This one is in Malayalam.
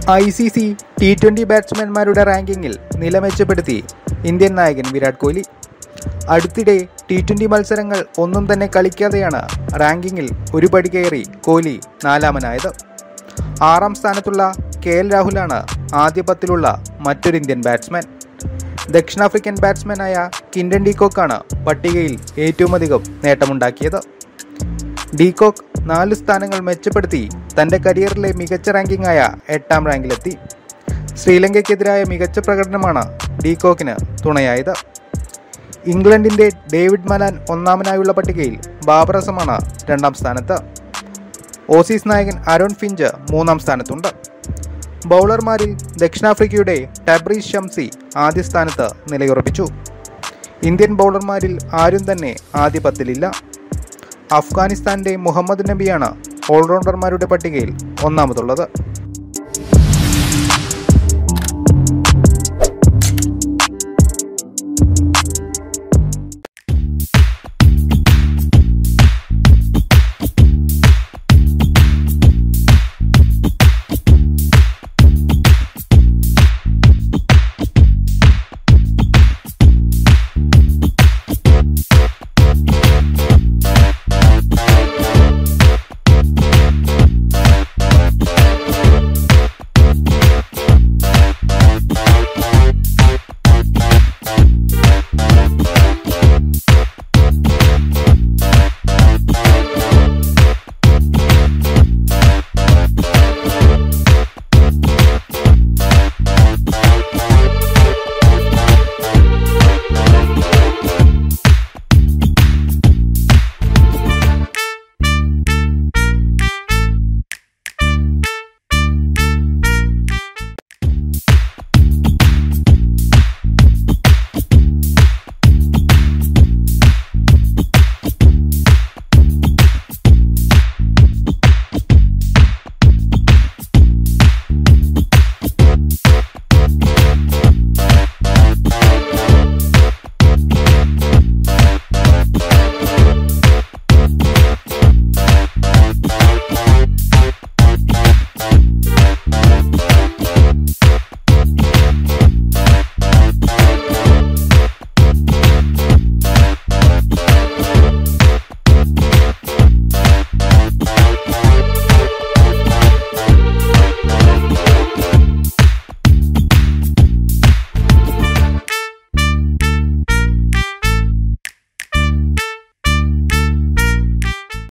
I C C T twenty ബാറ്റ്സ്മാൻമാരുടെ റാങ്കിങ്ങിൽ നില മെച്ചപ്പെടുത്തി ഇന്ത്യൻ നായകൻ വിരാട് കോഹ്ലി അടുത്തിടെ ടി ട്വൻ്റി മത്സരങ്ങൾ ഒന്നും തന്നെ കളിക്കാതെയാണ് റാങ്കിങ്ങിൽ ഒരു പടി കയറി കോഹ്ലി നാലാമനായത് ആറാം സ്ഥാനത്തുള്ള കെ എൽ രാഹുലാണ് ആദ്യ പത്തിലുള്ള മറ്റൊരു ഇന്ത്യൻ ബാറ്റ്സ്മാൻ ദക്ഷിണാഫ്രിക്കൻ ബാറ്റ്സ്മാനായ കിൻഡൻ ഡീകോക്കാണ് പട്ടികയിൽ ഏറ്റവും അധികം നേട്ടമുണ്ടാക്കിയത് ഡീകോക്ക് നാല് സ്ഥാനങ്ങൾ മെച്ചപ്പെടുത്തി തൻ്റെ കരിയറിലെ മികച്ച റാങ്കിങ്ങായ എട്ടാം റാങ്കിലെത്തി ശ്രീലങ്കയ്ക്കെതിരായ മികച്ച പ്രകടനമാണ് ഡീകോക്കിന് തുണയായത് ഇംഗ്ലണ്ടിൻ്റെ ഡേവിഡ് മലാൻ ഒന്നാമനായുള്ള പട്ടികയിൽ ബാബർ അസമാണ് രണ്ടാം സ്ഥാനത്ത് ഓസീസ് നായകൻ അരുൺ ഫിഞ്ച് മൂന്നാം സ്ഥാനത്തുണ്ട് ബൗളർമാരിൽ ദക്ഷിണാഫ്രിക്കയുടെ ടബ്രീസ് ഷംസി ആദ്യ സ്ഥാനത്ത് നിലയുറപ്പിച്ചു ഇന്ത്യൻ ബൗളർമാരിൽ ആരും തന്നെ ആദ്യ പത്തിലില്ല അഫ്ഗാനിസ്ഥാന്റെ മുഹമ്മദ് നബിയാണ് ഓൾറൗണ്ടർമാരുടെ പട്ടികയിൽ ഒന്നാമതുള്ളത്